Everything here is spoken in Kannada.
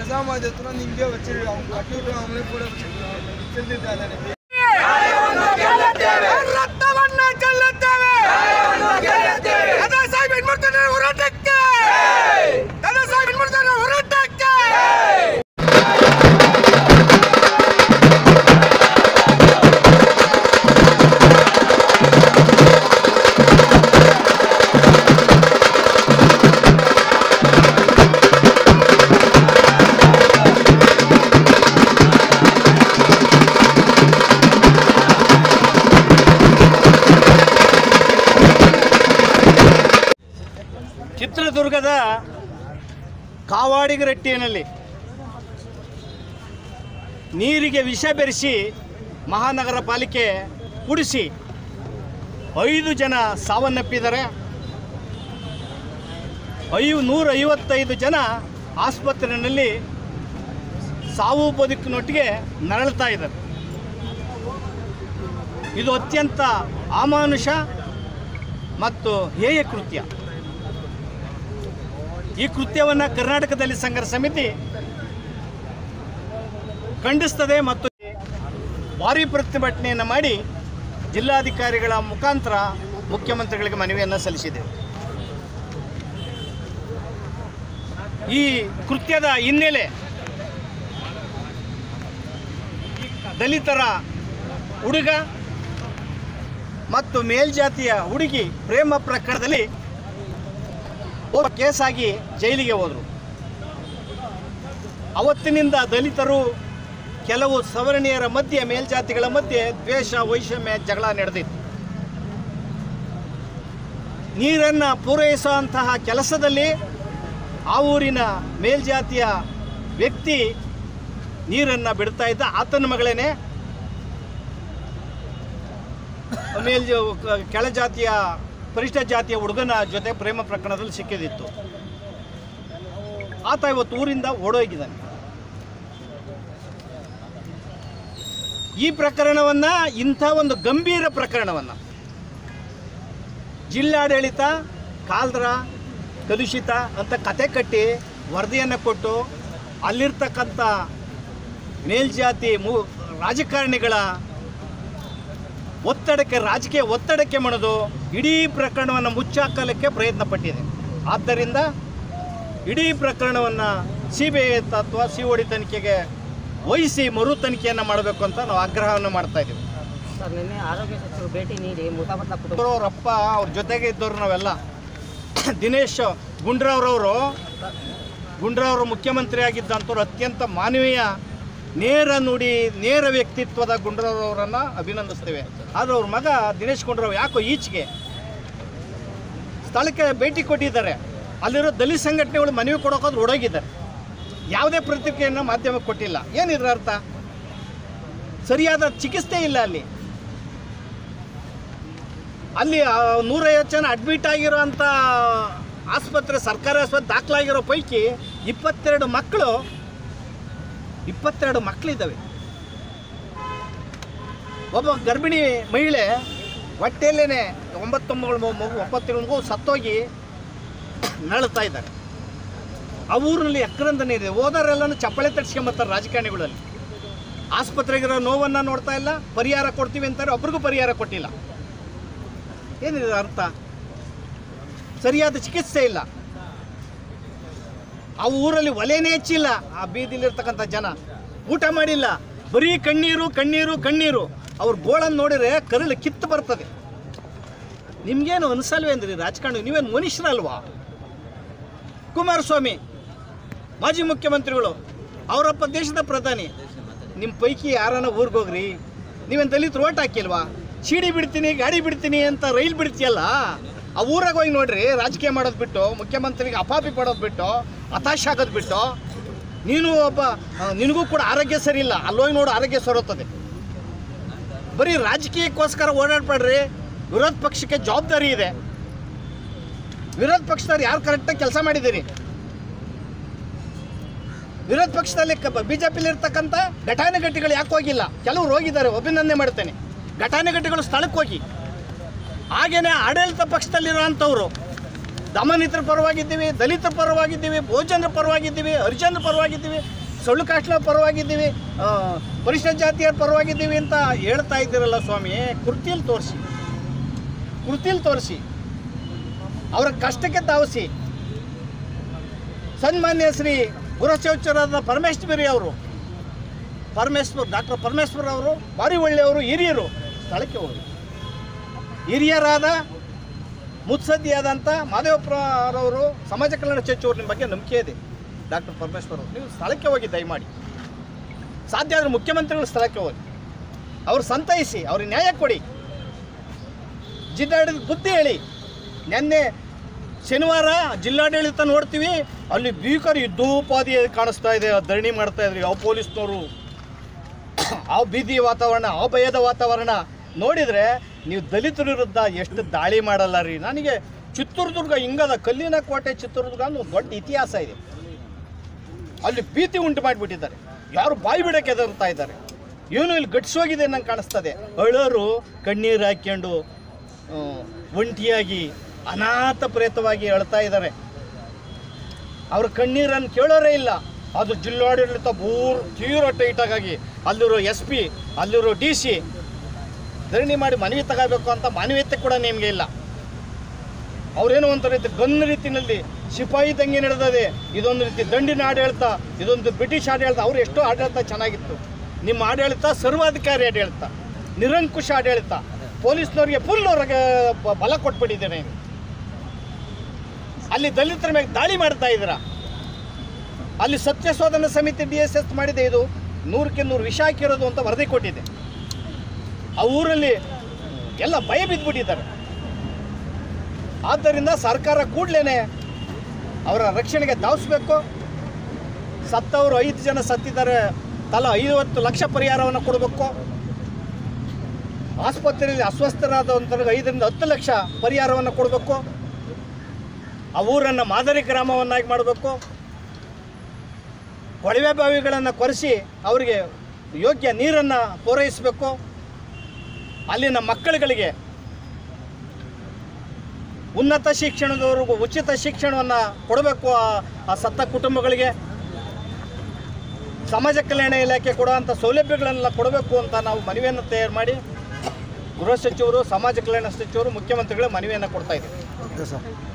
அசாமாஜத்துல இங்கே வச்சிருக்காங்க கட்டிவிட்டு அவங்களே கூட வச்சிருக்காங்க ರಕ್ತವನ್ನ ಚೆಲ್ಲುತ್ತೇವೆ ದಾದಾ ಸಾಹೇಬ್ ಇನ್ಮೂರ್ತನ ಹೋರಾಟಕ್ಕೆ ದಾದಾ ಸಾಹೇಬ್ ಇನ್ಮೂರ್ತನ ಹೋರಾಟಕ್ಕೆ ಚಿತ್ರದುರ್ಗದ ಕಾವಾಡಿಗರಟ್ಟಿಯಲ್ಲಿ ನೀರಿಗೆ ವಿಷ ಬೆರೆಸಿ ಮಹಾನಗರ ಪಾಲಿಕೆ ಕುಡಿಸಿ ಐದು ಜನ ಸಾವನ್ನಪ್ಪಿದ್ದಾರೆ ಐ ನೂರ ಐವತ್ತೈದು ಜನ ಆಸ್ಪತ್ರೆಯಲ್ಲಿ ಸಾವು ಬದುಕಿನೊಟ್ಟಿಗೆ ನರಳ್ತಾ ಇದ್ದಾರೆ ಇದು ಅತ್ಯಂತ ಅಮಾನುಷ ಮತ್ತು ಹೇಯ ಕೃತ್ಯ ಈ ಕೃತ್ಯವನ್ನು ಕರ್ನಾಟಕದಲ್ಲಿ ಸಂಘರ್ಷ ಸಮಿತಿ ಖಂಡಿಸ್ತದೆ ಮತ್ತು ಭಾರಿ ಪ್ರತಿಭಟನೆಯನ್ನು ಮಾಡಿ ಜಿಲ್ಲಾಧಿಕಾರಿಗಳ ಮುಖಾಂತರ ಮುಖ್ಯಮಂತ್ರಿಗಳಿಗೆ ಮನವಿಯನ್ನು ಸಲ್ಲಿಸಿದೆ ಈ ಕೃತ್ಯದ ಹಿನ್ನೆಲೆ ದಲಿತರ ಹುಡುಗ ಮತ್ತು ಮೇಲ್ಜಾತಿಯ ಹುಡುಗಿ ಪ್ರೇಮ ಪ್ರಕರಣದಲ್ಲಿ ಒಬ್ಬ ಕೇಸಾಗಿ ಜೈಲಿಗೆ ಹೋದರು ಅವತ್ತಿನಿಂದ ದಲಿತರು ಕೆಲವು ಸವರ್ಣೀಯರ ಮಧ್ಯೆ ಮೇಲ್ಜಾತಿಗಳ ಮಧ್ಯೆ ದ್ವೇಷ ವೈಷಮ್ಯ ಜಗಳ ನಡೆದಿತ್ತು ನೀರನ್ನು ಪೂರೈಸುವಂತಹ ಕೆಲಸದಲ್ಲಿ ಆ ಊರಿನ ಮೇಲ್ಜಾತಿಯ ವ್ಯಕ್ತಿ ನೀರನ್ನು ಬಿಡ್ತಾ ಇದ್ದ ಆತನ ಮಗಳೇನೆ ಮೇಲ್ ಕೆಳಜಾತಿಯ ಪರಿಷ್ಠ ಜಾತಿಯ ಹುಡುಗನ ಜೊತೆ ಪ್ರೇಮ ಪ್ರಕರಣದಲ್ಲಿ ಸಿಕ್ಕಿದಿತ್ತು ಆತ ಇವತ್ತು ಊರಿಂದ ಓಡೋಗಿದ್ದಾನೆ ಈ ಪ್ರಕರಣವನ್ನು ಇಂಥ ಒಂದು ಗಂಭೀರ ಪ್ರಕರಣವನ್ನು ಜಿಲ್ಲಾಡಳಿತ ಕಾಲ್ದ್ರ ಕಲುಷಿತ ಅಂತ ಕತೆ ಕಟ್ಟಿ ವರದಿಯನ್ನು ಕೊಟ್ಟು ಅಲ್ಲಿರ್ತಕ್ಕಂಥ ಮೇಲ್ಜಾತಿ ಮು ರಾಜಕಾರಣಿಗಳ ಒತ್ತಡಕ್ಕೆ ರಾಜಕೀಯ ಒತ್ತಡಕ್ಕೆ ಮಣಿದು ಇಡೀ ಪ್ರಕರಣವನ್ನು ಮುಚ್ಚಾಕಲಿಕ್ಕೆ ಪ್ರಯತ್ನ ಪಟ್ಟಿದೆ ಆದ್ದರಿಂದ ಇಡೀ ಪ್ರಕರಣವನ್ನು ಸಿ ಬಿ ಐ ಅಥವಾ ಸಿ ಒ ಡಿ ತನಿಖೆಗೆ ವಹಿಸಿ ಮರು ತನಿಖೆಯನ್ನು ಮಾಡಬೇಕು ಅಂತ ನಾವು ಆಗ್ರಹವನ್ನು ಮಾಡ್ತಾ ಇದ್ದೀವಿ ಸರ್ ನಿನ್ನೆ ಆರೋಗ್ಯ ಸಚಿವರು ಭೇಟಿ ನೀಡಿ ಮೃತಪಟ್ಟ ಕುಟುಂಬ ಅವರಪ್ಪ ಅವ್ರ ಜೊತೆಗೆ ಇದ್ದವ್ರು ನಾವೆಲ್ಲ ದಿನೇಶ್ ಗುಂಡ್ರಾವ್ರವರು ಗುಂಡ್ರಾವ್ರು ಮುಖ್ಯಮಂತ್ರಿ ಆಗಿದ್ದಂಥವ್ರು ಅತ್ಯಂತ ಮಾನವೀಯ ನೇರ ನುಡಿ ನೇರ ವ್ಯಕ್ತಿತ್ವದ ಗುಂಡ್ರಾವ್ರವರನ್ನು ಅಭಿನಂದಿಸ್ತೇವೆ ಆದರೆ ಅವ್ರ ಮಗ ದಿನೇಶ್ ಗುಂಡ್ರಾವ್ ಯಾಕೋ ಈಚೆಗೆ ಸ್ಥಳಕ್ಕೆ ಭೇಟಿ ಕೊಟ್ಟಿದ್ದಾರೆ ಅಲ್ಲಿರೋ ದಲಿತ ಸಂಘಟನೆಗಳು ಮನವಿ ಕೊಡೋಕಾದ್ರೆ ಹೊಡೋಗಿದ್ದಾರೆ ಯಾವುದೇ ಪ್ರತಿಕ್ರಿಯೆಯನ್ನು ಮಾಧ್ಯಮಕ್ಕೆ ಕೊಟ್ಟಿಲ್ಲ ಏನಿದ್ರ ಅರ್ಥ ಸರಿಯಾದ ಚಿಕಿತ್ಸೆ ಇಲ್ಲ ಅಲ್ಲಿ ಅಲ್ಲಿ ಆ, ನೂರೈವತ್ತು ಜನ ಅಡ್ಮಿಟ್ ಆಗಿರೋ ಅಂಥ ಆಸ್ಪತ್ರೆ ಸರ್ಕಾರಿ ಆಸ್ಪತ್ರೆ ದಾಖಲಾಗಿರೋ ಪೈಕಿ ಇಪ್ಪತ್ತೆರಡು ಮಕ್ಕಳು ಇಪ್ಪತ್ತೆರಡು ಮಕ್ಕಳಿದ್ದಾವೆ ಒಬ್ಬ ಗರ್ಭಿಣಿ ಮಹಿಳೆ ಹೊಟ್ಟೆಯಲ್ಲೇ ಒಂಬತ್ತೊಂಬಳು ಮಗು ಒಂಬತ್ತು ಮಗು ಸತ್ತೋಗಿ ನರಳ್ತಾ ಇದ್ದಾರೆ ಆ ಊರಿನಲ್ಲಿ ಅಕ್ರಂದನೆ ಇದೆ ಹೋದವರೆಲ್ಲನೂ ಚಪ್ಪಳೆ ತಡ್ಸ್ಕೊಂಬತ್ತಾರೆ ರಾಜಕಾರಣಿಗಳಲ್ಲಿ ಆಸ್ಪತ್ರೆಗಿರೋ ನೋವನ್ನು ನೋಡ್ತಾ ಇಲ್ಲ ಪರಿಹಾರ ಕೊಡ್ತೀವಿ ಅಂತಾರೆ ಒಬ್ರಿಗೂ ಪರಿಹಾರ ಕೊಟ್ಟಿಲ್ಲ ಏನಿದೆ ಅರ್ಥ ಸರಿಯಾದ ಚಿಕಿತ್ಸೆ ಇಲ್ಲ ಆ ಊರಲ್ಲಿ ಒಲೆನೇ ಹೆಚ್ಚಿಲ್ಲ ಆ ಬೀದಿಲಿರ್ತಕ್ಕಂಥ ಜನ ಊಟ ಮಾಡಿಲ್ಲ ಬರೀ ಕಣ್ಣೀರು ಕಣ್ಣೀರು ಕಣ್ಣೀರು ಅವ್ರ ಗೋಳನ್ನು ನೋಡಿದ್ರೆ ಕರಳು ಕಿತ್ತು ಬರ್ತದೆ ನಿಮ್ಗೇನು ಅನ್ಸಲ್ವೇನ್ರಿ ರಾಜಕಾರಣ ನೀವೇನು ಮನುಷ್ಯರಲ್ವಾ ಕುಮಾರಸ್ವಾಮಿ ಮಾಜಿ ಮುಖ್ಯಮಂತ್ರಿಗಳು ಅವರಪ್ಪ ದೇಶದ ಪ್ರಧಾನಿ ನಿಮ್ಮ ಪೈಕಿ ಯಾರನ್ನ ಊರಿಗೆ ಹೋಗ್ರಿ ನೀವೇನು ದಲಿತರು ಓಟ್ ಹಾಕಿಲ್ವಾ ಚೀಡಿ ಬಿಡ್ತೀನಿ ಗಾಡಿ ಬಿಡ್ತೀನಿ ಅಂತ ರೈಲ್ ಬಿಡ್ತೀಯಲ್ಲ ಆ ಊರಾಗ ಹೋಗಿ ನೋಡ್ರಿ ರಾಜಕೀಯ ಮಾಡೋದು ಬಿಟ್ಟು ಮುಖ್ಯಮಂತ್ರಿಗೆ ಅಪಾಪಿ ಪಡೋದು ಬಿಟ್ಟು ಹತಾಶ ಆಗೋದು ಬಿಟ್ಟು ನೀನು ಒಬ್ಬ ಆ, ನಿನಗೂ ಕೂಡ ಆರೋಗ್ಯ ಸರಿ ಇಲ್ಲ ಅಲ್ಲೋಗಿ ನೋಡು ಆರೋಗ್ಯ ಸರೋತದೆ ಬರೀ ರಾಜಕೀಯಕ್ಕೋಸ್ಕರ ಓಡಾಡ್ಬೇಡ್ರಿ ವಿರೋಧ ಪಕ್ಷಕ್ಕೆ ಜವಾಬ್ದಾರಿ ಇದೆ ವಿರೋಧ ಪಕ್ಷದವ್ರು ಯಾರು ಕರೆಕ್ಟಾಗಿ ಕೆಲಸ ಮಾಡಿದ್ದೀರಿ ವಿರೋಧ ಪಕ್ಷದಲ್ಲಿ ಬಿ ಜೆ ಪಿಲಿ ಇರ್ತಕ್ಕಂಥ ಘಟಾನುಘಟಿಗಳು ಯಾಕೆ ಹೋಗಿಲ್ಲ ಕೆಲವರು ಹೋಗಿದ್ದಾರೆ ಅಭಿನಂದನೆ ಮಾಡ್ತೇನೆ ಘಟಾನುಘಟಿಗಳು ಸ್ಥಳಕ್ಕೆ ಹೋಗಿ ಹಾಗೇನೆ ಆಡಳಿತ ಪಕ್ಷದಲ್ಲಿರುವಂಥವ್ರು ದಮನಿತರ ಪರವಾಗಿದ್ದೀವಿ ದಲಿತರ ಪರವಾಗಿದ್ದೀವಿ ಭೋಜನರ ಪರವಾಗಿದ್ದೀವಿ ಹರಿಜನರ ಪರವಾಗಿದ್ದೀವಿ ಸೊಳ್ಳು ಕಾಸ್ಟ್ಲ ಪರವಾಗಿದ್ದೀವಿ ಆ, ಪರಿಶಿಷ್ಟ ಜಾತಿಯರ ಪರವಾಗಿದ್ದೀವಿ ಅಂತ ಹೇಳ್ತಾ ಇದ್ದೀರಲ್ಲ ಸ್ವಾಮಿ ಕೃತಿಯಲ್ಲಿ ತೋರಿಸಿ ಕೃತಿಯಲ್ಲಿ ತೋರಿಸಿ ಅವರ ಕಷ್ಟಕ್ಕೆ ತಾವಿಸಿ ಸನ್ಮಾನ್ಯ ಶ್ರೀ ಗುರಶೌಚರಾದ ಪರಮೇಶ್ವರಿ ಅವರು ಪರಮೇಶ್ವರ್ ಡಾಕ್ಟರ್ ಪರಮೇಶ್ವರ್ ಅವರು ಭಾರಿ ಒಳ್ಳೆಯವರು ಹಿರಿಯರು ಸ್ಥಳಕ್ಕೆ ಹೋಗಿ ಹಿರಿಯರಾದ ಮುತ್ಸದ್ದಿಯಾದಂಥ ಮಾದೇವಪ್ಪರವರು ಸಮಾಜ ಕಲ್ಯಾಣ ಸಚಿವರು ನಿಮ್ಮ ಬಗ್ಗೆ ನಂಬಿಕೆ ಇದೆ ಡಾಕ್ಟರ್ ಪರಮೇಶ್ವರ್ ಅವರು ನೀವು ಸ್ಥಳಕ್ಕೆ ಹೋಗಿ ದಯಮಾಡಿ ಸಾಧ್ಯ ಆದರೆ ಮುಖ್ಯಮಂತ್ರಿಗಳು ಸ್ಥಳಕ್ಕೆ ಹೋಗಿ ಅವ್ರು ಸಂತೈಸಿ ಅವ್ರಿಗೆ ನ್ಯಾಯ ಕೊಡಿ ಜಿಲ್ಲಾಡಳಿತ ಬುದ್ಧಿ ಹೇಳಿ ನಿನ್ನೆ ಶನಿವಾರ ಜಿಲ್ಲಾಡಳಿತ ನೋಡ್ತೀವಿ ಅಲ್ಲಿ ಭೀಕರ ಯುದ್ಧೋಪಾದಿ ಕಾಣಿಸ್ತಾ ಇದೆ ಧರಣಿ ಮಾಡ್ತಾ ಇದ್ರಿ ಯಾವ ಪೊಲೀಸ್ನವರು ಆ ಬೀದಿ ವಾತಾವರಣ ಆ ಭಯದ ವಾತಾವರಣ ನೋಡಿದರೆ ನೀವು ದಲಿತರ ವಿರುದ್ಧ ಎಷ್ಟು ದಾಳಿ ಮಾಡಲ್ಲ ರೀ ನನಗೆ ಚಿತ್ರದುರ್ಗ ಹಿಂಗದ ಕಲ್ಲಿನ ಕೋಟೆ ಚಿತ್ರದುರ್ಗ ಅನ್ನೋ ಒಂದು ದೊಡ್ಡ ಇತಿಹಾಸ ಇದೆ ಅಲ್ಲಿ ಭೀತಿ ಉಂಟು ಮಾಡಿಬಿಟ್ಟಿದ್ದಾರೆ ಯಾರು ಬಾಯಿ ಬಿಡಕ್ಕೆ ಎದುರ್ತಾ ಇದ್ದಾರೆ ಏನು ಇಲ್ಲಿ ಗಟ್ಸೋಗಿದೆ ನಂಗೆ ಕಾಣಿಸ್ತದೆ ಅಳೋರು ಕಣ್ಣೀರು ಹಾಕ್ಕೊಂಡು ಆ, ಒಂಟಿಯಾಗಿ ಅನಾಥ ಪ್ರೇತವಾಗಿ ಅಳ್ತಾ ಇದ್ದಾರೆ ಅವ್ರ ಕಣ್ಣೀರನ್ನು ಕೇಳೋರೇ ಇಲ್ಲ ಅದು ಜಿಲ್ಲಾಡಳಿತ ಬೂರ್ ತೀವ್ರ ಟೈಟಾಗಿ ಅಲ್ಲಿರೋ ಎಸ್ ಪಿ ಅಲ್ಲಿರೋ ಡಿ ಸಿ ಧರಣಿ ಮಾಡಿ ಮನವಿ ತಗೋಬೇಕು ಅಂತ ಮಾನವೀಯತೆ ಕೂಡ ನಿಮಗೆ ಇಲ್ಲ ಅವ್ರೇನೋ ಒಂದು ರೀತಿ ಗನ್ ರೀತಿಯಲ್ಲಿ ಸಿಪಾಯಿ ದಂಗೆ ನಡೆದಿದೆ ಇದೊಂದು ರೀತಿ ದಂಡಿನ ಆಡಳಿತ ಇದೊಂದು ಬ್ರಿಟಿಷ್ ಆಡಳಿತ ಅವ್ರು ಎಷ್ಟೋ ಆಡಳಿತ ಚೆನ್ನಾಗಿತ್ತು ನಿಮ್ಮ ಆಡಳಿತ ಸರ್ವಾಧಿಕಾರಿ ಆಡಳಿತ ನಿರಂಕುಶ ಆಡಳಿತ ಪೊಲೀಸ್ನವ್ರಿಗೆ ಫುಲ್ ಅವ್ರಿಗೆ ಬ- ಬಲ ಕೊಟ್ಬಿಟ್ಟಿದ್ದೇನೆ ಅಲ್ಲಿ ದಲಿತರ ಮೇಲೆ ದಾಳಿ ಮಾಡ್ತಾ ಇದ್ದೀರಾ ಅಲ್ಲಿ ಸತ್ಯ ಶೋಧನಾ ಸಮಿತಿ ಡಿ ಎಸ್ ಎಸ್ ಮಾಡಿದೆ ಇದು ನೂರಕ್ಕೆ ನೂರು ವಿಷ ಹಾಕಿರೋದು ಅಂತ ವರದಿ ಕೊಟ್ಟಿದೆ ಆ ಊರಲ್ಲಿ ಎಲ್ಲ ಭಯ ಬಿದ್ದುಬಿಟ್ಟಿದ್ದಾರೆ ಆದ್ದರಿಂದ ಸರ್ಕಾರ ಕೂಡಲೇ ಅವರ ರಕ್ಷಣೆಗೆ ಧಾವಿಸ್ಬೇಕು ಸತ್ತವರು ಐದು ಜನ ಸತ್ತಿದ್ದಾರೆ ತಲಾ ಐವತ್ತು ಲಕ್ಷ ಪರಿಹಾರವನ್ನು ಕೊಡಬೇಕು ಆಸ್ಪತ್ರೆಯಲ್ಲಿ ಅಸ್ವಸ್ಥರಾದಂಥವ್ರಿಗೆ ಐದರಿಂದ ಹತ್ತು ಲಕ್ಷ ಪರಿಹಾರವನ್ನು ಕೊಡಬೇಕು ಆ ಊರನ್ನು ಮಾದರಿ ಗ್ರಾಮವನ್ನಾಗಿ ಮಾಡಬೇಕು ಕೊಳವೆ ಬಾವಿಗಳನ್ನು ಕೊರೆಸಿ ಅವರಿಗೆ ಯೋಗ್ಯ ನೀರನ್ನು ಪೂರೈಸಬೇಕು ಅಲ್ಲಿನ ಮಕ್ಕಳುಗಳಿಗೆ ಉನ್ನತ ಶಿಕ್ಷಣದವರೆಗೂ ಉಚಿತ ಶಿಕ್ಷಣವನ್ನು ಕೊಡಬೇಕು ಆ- ಆ ಸತ್ತ ಕುಟುಂಬಗಳಿಗೆ ಸಮಾಜ ಕಲ್ಯಾಣ ಇಲಾಖೆ ಕೊಡುವಂಥ ಸೌಲಭ್ಯಗಳನ್ನೆಲ್ಲ ಕೊಡಬೇಕು ಅಂತ ನಾವು ಮನವಿಯನ್ನು ತಯಾರು ಮಾಡಿ ಗೃಹ ಸಚಿವರು ಸಮಾಜ ಕಲ್ಯಾಣ ಸಚಿವರು ಮುಖ್ಯಮಂತ್ರಿಗಳ ಮನವಿಯನ್ನು ಕೊಡ್ತಾ ಇದ್ದೀವಿ ಓಕೆ ಸರ್